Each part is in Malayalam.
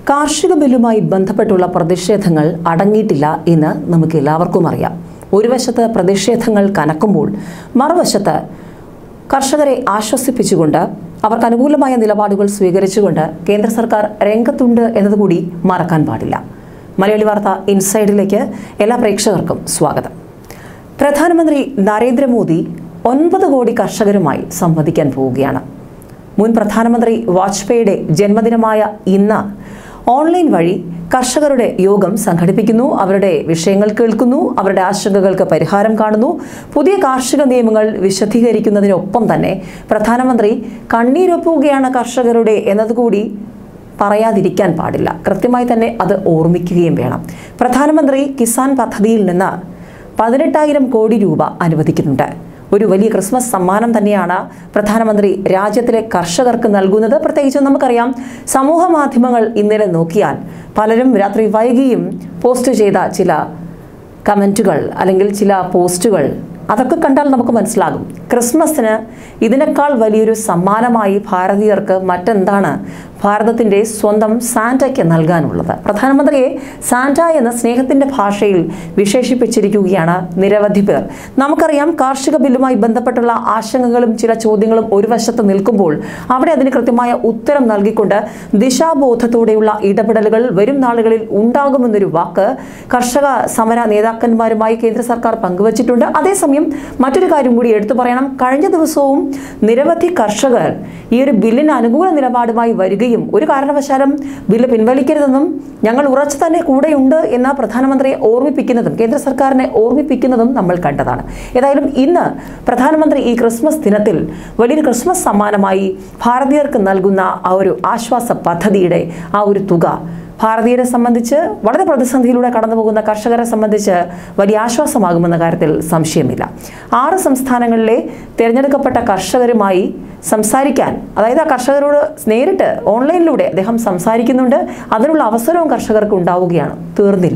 കാർഷിക ബില്ലുമായി ബന്ധപ്പെട്ടുള്ള പ്രതിഷേധങ്ങൾ അടങ്ങിയിട്ടില്ല എന്ന് നമുക്ക് എല്ലാവർക്കും അറിയാം ഒരു വശത്ത് പ്രതിഷേധങ്ങൾ കനക്കുമ്പോൾ മറുവശത്ത് കർഷകരെ ആശ്വസിപ്പിച്ചുകൊണ്ട് അവർക്ക് അനുകൂലമായ നിലപാടുകൾ സ്വീകരിച്ചുകൊണ്ട് കേന്ദ്ര സർക്കാർ രംഗത്തുണ്ട് എന്നതുകൂടി മറക്കാൻ പാടില്ല മലയാളി വാർത്ത ഇൻസൈഡിലേക്ക് എല്ലാ പ്രേക്ഷകർക്കും സ്വാഗതം പ്രധാനമന്ത്രി നരേന്ദ്രമോദി ഒൻപത് കോടി കർഷകരുമായി സംവദിക്കാൻ പോവുകയാണ് മുൻ പ്രധാനമന്ത്രി വാജ്പേയിയുടെ ജന്മദിനമായ ഇന്ന് ഓൺലൈൻ വഴി കർഷകരുടെ യോഗം സംഘടിപ്പിക്കുന്നു അവരുടെ വിഷയങ്ങൾ കേൾക്കുന്നു അവരുടെ ആശങ്കകൾക്ക് പരിഹാരം കാണുന്നു പുതിയ കാർഷിക നിയമങ്ങൾ വിശദീകരിക്കുന്നതിനൊപ്പം തന്നെ പ്രധാനമന്ത്രി കണ്ണീരൊപ്പുകയാണ് കർഷകരുടെ എന്നതുകൂടി പറയാതിരിക്കാൻ പാടില്ല കൃത്യമായി തന്നെ അത് ഓർമ്മിക്കുകയും വേണം പ്രധാനമന്ത്രി കിസാൻ പദ്ധതിയിൽ നിന്ന് പതിനെട്ടായിരം കോടി രൂപ അനുവദിക്കുന്നുണ്ട് ഒരു വലിയ ക്രിസ്മസ് സമ്മാനം തന്നെയാണ് പ്രധാനമന്ത്രി രാജ്യത്തിലെ കർഷകർക്ക് നൽകുന്നത് പ്രത്യേകിച്ചും നമുക്കറിയാം സമൂഹ മാധ്യമങ്ങൾ ഇന്നലെ നോക്കിയാൽ പലരും രാത്രി വൈകിയും പോസ്റ്റ് ചെയ്ത ചില കമൻറ്റുകൾ അല്ലെങ്കിൽ ചില പോസ്റ്റുകൾ അതൊക്കെ കണ്ടാൽ നമുക്ക് മനസ്സിലാകും ക്രിസ്മസിന് ഇതിനേക്കാൾ വലിയൊരു സമ്മാനമായി ഭാരതീയർക്ക് മറ്റെന്താണ് ഭാരതത്തിൻ്റെ സ്വന്തം സാന്റയ്ക്ക് നൽകാനുള്ളത് പ്രധാനമന്ത്രിയെ സാന്റ എന്ന സ്നേഹത്തിൻ്റെ ഭാഷയിൽ വിശേഷിപ്പിച്ചിരിക്കുകയാണ് നിരവധി പേർ നമുക്കറിയാം കാർഷിക ബില്ലുമായി ബന്ധപ്പെട്ടുള്ള ആശങ്കകളും ചില ചോദ്യങ്ങളും ഒരു വശത്ത് നിൽക്കുമ്പോൾ അവിടെ അതിന് കൃത്യമായ ഉത്തരം നൽകിക്കൊണ്ട് ദിശാബോധത്തോടെയുള്ള ഇടപെടലുകൾ വരും നാളുകളിൽ ഉണ്ടാകുമെന്നൊരു വാക്ക് കർഷക സമര നേതാക്കന്മാരുമായി കേന്ദ്ര സർക്കാർ പങ്കുവച്ചിട്ടുണ്ട് അതേസമയം മറ്റൊരു കാര്യം കൂടി എടുത്തു പറയണം കഴിഞ്ഞ ദിവസവും നിരവധി കർഷകർ ഈ ഒരു ബില്ലിന് അനുകൂല നിലപാടുമായി വരികയും ഒരു കാരണവശാലും ബില്ല് പിൻവലിക്കരുതെന്നും ഞങ്ങൾ ഉറച്ചു തന്നെ കൂടെയുണ്ട് എന്ന പ്രധാനമന്ത്രിയെ ഓർമ്മിപ്പിക്കുന്നതും കേന്ദ്ര സർക്കാരിനെ ഓർമ്മിപ്പിക്കുന്നതും നമ്മൾ കണ്ടതാണ് ഏതായാലും ഇന്ന് പ്രധാനമന്ത്രി ഈ ക്രിസ്മസ് ദിനത്തിൽ വലിയൊരു ക്രിസ്മസ് സമ്മാനമായി ഭാരതീയർക്ക് നൽകുന്ന ആ ഒരു ആശ്വാസ പദ്ധതിയുടെ ആ ഒരു തുക ഭാരതീയരെ സംബന്ധിച്ച് വളരെ പ്രതിസന്ധിയിലൂടെ കടന്നു പോകുന്ന കർഷകരെ സംബന്ധിച്ച് വലിയ ആശ്വാസമാകുമെന്ന കാര്യത്തിൽ സംശയമില്ല ആറ് സംസ്ഥാനങ്ങളിലെ തിരഞ്ഞെടുക്കപ്പെട്ട കർഷകരുമായി സംസാരിക്കാൻ അതായത് ആ കർഷകരോട് നേരിട്ട് ഓൺലൈനിലൂടെ അദ്ദേഹം സംസാരിക്കുന്നുണ്ട് അതിനുള്ള അവസരവും കർഷകർക്ക് ഉണ്ടാവുകയാണ് തീർന്നില്ല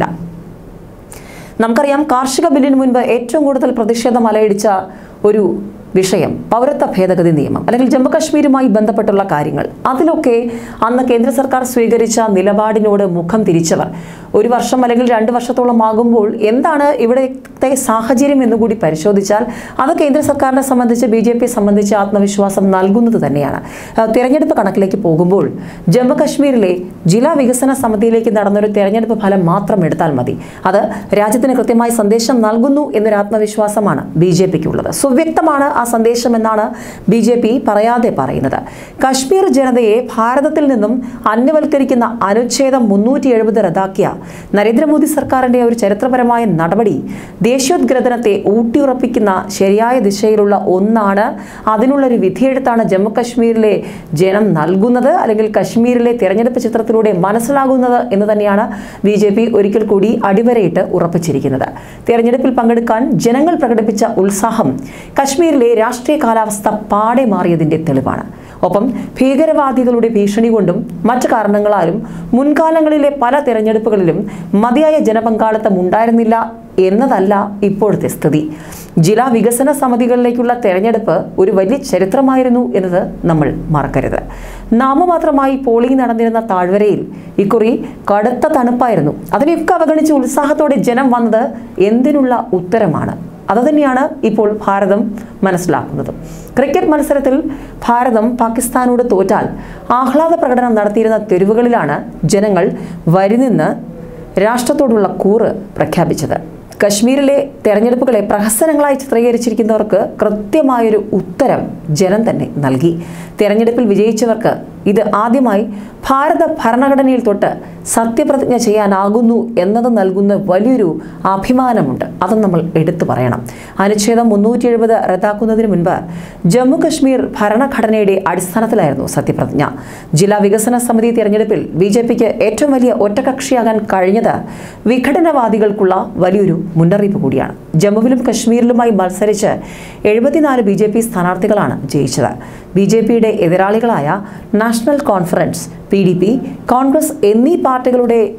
നമുക്കറിയാം കാർഷിക ബില്ലിന് മുൻപ് ഏറ്റവും കൂടുതൽ പ്രതിഷേധം അലയടിച്ച ഒരു വിഷയം പൗരത്വ ഭേദഗതി നിയമം അല്ലെങ്കിൽ ജമ്മു കാശ്മീരുമായി ബന്ധപ്പെട്ടുള്ള കാര്യങ്ങൾ അതിലൊക്കെ അന്ന് കേന്ദ്ര സർക്കാർ സ്വീകരിച്ച നിലപാടിനോട് മുഖം തിരിച്ചവർ ഒരു വർഷം അല്ലെങ്കിൽ രണ്ട് വർഷത്തോളം ആകുമ്പോൾ എന്താണ് ഇവിടുത്തെ സാഹചര്യം എന്നുകൂടി പരിശോധിച്ചാൽ അത് കേന്ദ്ര സർക്കാരിനെ സംബന്ധിച്ച് ബി ജെ പിയെ സംബന്ധിച്ച് ആത്മവിശ്വാസം നൽകുന്നത് തന്നെയാണ് ആ, തിരഞ്ഞെടുപ്പ് കണക്കിലേക്ക് പോകുമ്പോൾ ജമ്മു കാശ്മീരിലെ ജില്ലാ വികസന സമിതിയിലേക്ക് നടന്നൊരു തിരഞ്ഞെടുപ്പ് ഫലം മാത്രം എടുത്താൽ മതി അത് രാജ്യത്തിന് കൃത്യമായി സന്ദേശം നൽകുന്നു എന്നൊരു ആത്മവിശ്വാസമാണ് ബി ജെ പിക്ക് ഉള്ളത് സുവ്യക്തമാണ് ആ സന്ദേശം എന്നാണ് ബി ജെ പി പറയാതെ പറയുന്നത് കശ്മീർ ജനതയെ ഭാരതത്തിൽ നിന്നും അന്യവൽക്കരിക്കുന്ന അനുച്ഛേദം മുന്നൂറ്റി എഴുപത് റദ്ദാക്കിയ നരേന്ദ്രമോദി സർക്കാരിന്റെ ഒരു ചരിത്രപരമായ നടപടി ദേശീയോദ്ഗ്രഥനത്തെ ഊട്ടിയുറപ്പിക്കുന്ന ശരിയായ ദിശയിലുള്ള ഒന്നാണ് അതിനുള്ളൊരു വിധിയെഴുത്താണ് ജമ്മു കശ്മീരിലെ ജനം നൽകുന്നത് അല്ലെങ്കിൽ കശ്മീരിലെ തിരഞ്ഞെടുപ്പ് ചിത്രത്തിലൂടെ മനസ്സിലാകുന്നത് എന്ന് തന്നെയാണ് ബി ജെ പി ഒരിക്കൽ കൂടി അടിവരയിട്ട് ഉറപ്പിച്ചിരിക്കുന്നത് തിരഞ്ഞെടുപ്പിൽ പങ്കെടുക്കാൻ ജനങ്ങൾ പ്രകടിപ്പിച്ച ഉത്സാഹം കശ്മീരിലെ രാഷ്ട്രീയ കാലാവസ്ഥ പാടെ മാറിയതിന്റെ തെളിവാണ് ഒപ്പം ഭീകരവാദികളുടെ ഭീഷണി കൊണ്ടും മറ്റു കാരണങ്ങളാലും മുൻകാലങ്ങളിലെ പല തിരഞ്ഞെടുപ്പുകളിലും മതിയായ ജനപങ്കാളിത്തം ഉണ്ടായിരുന്നില്ല എന്നതല്ല ഇപ്പോഴത്തെ സ്ഥിതി ജില്ലാ വികസന സമിതികളിലേക്കുള്ള തെരഞ്ഞെടുപ്പ് ഒരു വലിയ ചരിത്രമായിരുന്നു എന്നത് നമ്മൾ മറക്കരുത് നാമമാത്രമായി പോളിംഗ് നടന്നിരുന്ന താഴ്വരയിൽ ഇക്കുറി കടുത്ത തണുപ്പായിരുന്നു അതിനെയൊക്കെ അവഗണിച്ച് ഉത്സാഹത്തോടെ ജനം വന്നത് എന്തിനുള്ള ഉത്തരമാണ് അതുതന്നെയാണ് ഇപ്പോൾ ഭാരതം മനസ്സിലാക്കുന്നത് ക്രിക്കറ്റ് മത്സരത്തിൽ ഭാരതം പാകിസ്ഥാനോട് തോറ്റാൽ ആഹ്ലാദ പ്രകടനം നടത്തിയിരുന്ന തെരുവുകളിലാണ് ജനങ്ങൾ വരിനിന്ന് രാഷ്ട്രത്തോടുള്ള കൂറ് പ്രഖ്യാപിച്ചത് കശ്മീരിലെ തെരഞ്ഞെടുപ്പുകളെ പ്രഹസനങ്ങളായി ചിത്രീകരിച്ചിരിക്കുന്നവർക്ക് കൃത്യമായൊരു ഉത്തരം ജനം തന്നെ നൽകി തെരഞ്ഞെടുപ്പിൽ വിജയിച്ചവർക്ക് ഇത് ആദ്യമായി ഭാരത ഭരണഘടനയിൽ തൊട്ട് സത്യപ്രതിജ്ഞ ചെയ്യാനാകുന്നു എന്നത് നൽകുന്ന വലിയൊരു അഭിമാനമുണ്ട് അതും നമ്മൾ എടുത്തു പറയണം അനുച്ഛേദം മുന്നൂറ്റി എഴുപത് റദ്ദാക്കുന്നതിന് മുൻപ് ജമ്മു കശ്മീർ ഭരണഘടനയുടെ അടിസ്ഥാനത്തിലായിരുന്നു സത്യപ്രതിജ്ഞ ജില്ലാ വികസന സമിതി തിരഞ്ഞെടുപ്പിൽ ബി ജെ പിക്ക് ഏറ്റവും വലിയ ഒറ്റകക്ഷിയാകാൻ കഴിഞ്ഞത് വിഘടനവാദികൾക്കുള്ള വലിയൊരു മുന്നറിയിപ്പ് കൂടിയാണ് ജമ്മുവിലും കശ്മീരിലുമായി മത്സരിച്ച് എഴുപത്തിനാല് ബി ജെ പി സ്ഥാനാർത്ഥികളാണ് ജയിച്ചത് ബി ജെ പിയുടെ എതിരാളികളായ National Conference P D P Congress എന്നീ പാർട്ടികളുടെ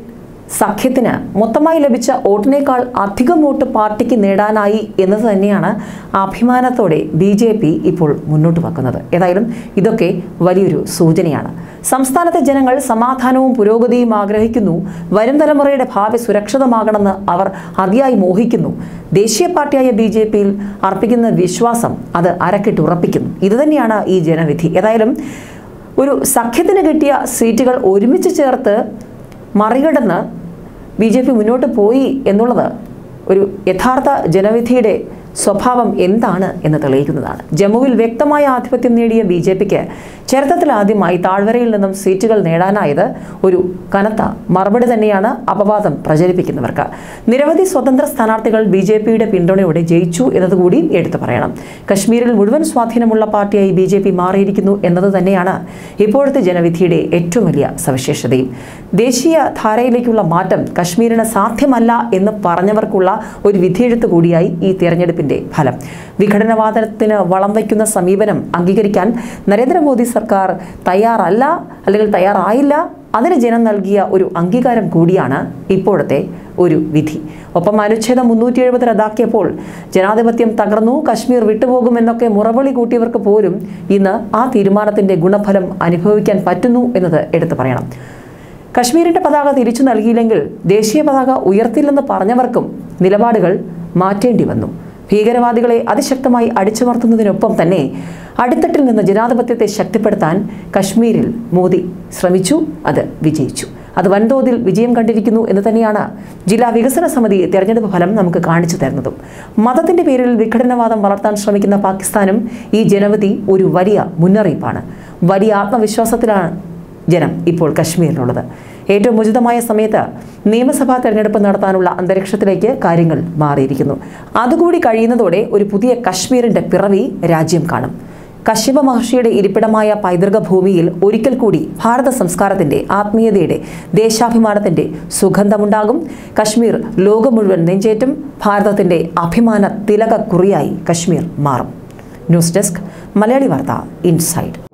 സഖ്യത്തിന് മൊത്തമായി ലഭിച്ച വോട്ടിനേക്കാൾ അധികം വോട്ട് പാർട്ടിക്ക് നേടാനായി എന്നത് തന്നെയാണ് അഭിമാനത്തോടെ ബി ജെ പി ഇപ്പോൾ മുന്നോട്ട് വെക്കുന്നത് ഏതായാലും ഇതൊക്കെ വലിയൊരു സൂചനയാണ് സംസ്ഥാനത്തെ ജനങ്ങൾ സമാധാനവും പുരോഗതിയും ആഗ്രഹിക്കുന്നു വരും തലമുറയുടെ ഭാവി സുരക്ഷിതമാകണമെന്ന് അവർ അതിയായി മോഹിക്കുന്നു ദേശീയ പാർട്ടിയായ ബി ജെ പിയിൽ അർപ്പിക്കുന്ന വിശ്വാസം അത് അരക്കിട്ടുറപ്പിക്കുന്നു ഇതുതന്നെയാണ് ഈ ജനവിധി ഏതായാലും ഒരു സഖ്യത്തിന് കിട്ടിയ സീറ്റുകൾ ഒരുമിച്ച് ചേർത്ത് മറികടന്ന് ബി ജെ പി മുന്നോട്ട് പോയി എന്നുള്ളത് ഒരു യഥാർത്ഥ ജനവിധിയുടെ സ്വഭാവം എന്താണ് എന്ന് തെളിയിക്കുന്നതാണ് ജമ്മുവിൽ വ്യക്തമായ ആധിപത്യം നേടിയ ബി ജെ പിക്ക് ചരിത്രത്തിൽ ആദ്യമായി താഴ്വരയിൽ നിന്നും സീറ്റുകൾ നേടാനായത് ഒരു കനത്ത മറുപടി തന്നെയാണ് അപവാദം പ്രചരിപ്പിക്കുന്നവർക്ക് നിരവധി സ്വതന്ത്ര സ്ഥാനാർത്ഥികൾ ബി ജെ പിയുടെ പിന്തുണയോടെ ജയിച്ചു എന്നതുകൂടി എടുത്തു പറയണം കശ്മീരിൽ മുഴുവൻ സ്വാധീനമുള്ള പാർട്ടിയായി ബി ജെ പി മാറിയിരിക്കുന്നു എന്നത് തന്നെയാണ് ഇപ്പോഴത്തെ ജനവിധിയുടെ ഏറ്റവും വലിയ സവിശേഷതയും ദേശീയ ധാരയിലേക്കുള്ള മാറ്റം കശ്മീരിന് സാധ്യമല്ല എന്ന് പറഞ്ഞവർക്കുള്ള ഒരു വിധിയെഴുത്ത് കൂടിയായി ഈ തിരഞ്ഞെടുപ്പിന്റെ ഫലം വിഘടനവാദത്തിന് വളം വയ്ക്കുന്ന സമീപനം അംഗീകരിക്കാൻ നരേന്ദ്രമോദി സർക്കാർ തയ്യാറല്ല അല്ലെങ്കിൽ തയ്യാറായില്ല അതിന് ജനം നൽകിയ ഒരു അംഗീകാരം കൂടിയാണ് ഇപ്പോഴത്തെ ഒരു വിധി ഒപ്പം അനുച്ഛേദം മുന്നൂറ്റി എഴുപത് റദ്ദാക്കിയപ്പോൾ ജനാധിപത്യം തകർന്നു കശ്മീർ വിട്ടുപോകുമെന്നൊക്കെ മുറവിളി കൂട്ടിയവർക്ക് പോലും ഇന്ന് ആ തീരുമാനത്തിന്റെ ഗുണഫലം അനുഭവിക്കാൻ പറ്റുന്നു എന്നത് എടുത്തു പറയണം കശ്മീരിന്റെ പതാക തിരിച്ചു നൽകിയില്ലെങ്കിൽ ദേശീയ പതാക ഉയർത്തില്ലെന്ന് പറഞ്ഞവർക്കും നിലപാടുകൾ മാറ്റേണ്ടി വന്നു ഭീകരവാദികളെ അതിശക്തമായി അടിച്ചമർത്തുന്നതിനൊപ്പം തന്നെ അടിത്തട്ടിൽ നിന്ന് ജനാധിപത്യത്തെ ശക്തിപ്പെടുത്താൻ കശ്മീരിൽ മോദി ശ്രമിച്ചു അത് വിജയിച്ചു അത് വൻതോതിൽ വിജയം കണ്ടിരിക്കുന്നു എന്ന് തന്നെയാണ് ജില്ലാ വികസന സമിതി തെരഞ്ഞെടുപ്പ് ഫലം നമുക്ക് കാണിച്ചു തരുന്നതും മതത്തിന്റെ പേരിൽ വിഘടനവാദം വളർത്താൻ ശ്രമിക്കുന്ന പാകിസ്ഥാനും ഈ ജനവിധി ഒരു വലിയ മുന്നറിയിപ്പാണ് വലിയ ആത്മവിശ്വാസത്തിലാണ് ജനം ഇപ്പോൾ കശ്മീരിലുള്ളത് ഏറ്റവും ഉചിതമായ സമയത്ത് നിയമസഭാ തെരഞ്ഞെടുപ്പ് നടത്താനുള്ള അന്തരീക്ഷത്തിലേക്ക് കാര്യങ്ങൾ മാറിയിരിക്കുന്നു അതുകൂടി കഴിയുന്നതോടെ ഒരു പുതിയ കശ്മീരിന്റെ പിറവി രാജ്യം കാണും കശ്യപ മഹർഷിയുടെ ഇരിപ്പിടമായ പൈതൃക ഭൂമിയിൽ ഒരിക്കൽ കൂടി ഭാരത സംസ്കാരത്തിന്റെ ആത്മീയതയുടെ ദേശാഭിമാനത്തിന്റെ സുഗന്ധമുണ്ടാകും കശ്മീർ ലോകം മുഴുവൻ നെഞ്ചേറ്റും ഭാരതത്തിന്റെ അഭിമാന തിലക കുറിയായി കശ്മീർ മാറും ന്യൂസ് ഡെസ്ക് മലയാളി വാർത്ത ഇൻസൈഡ്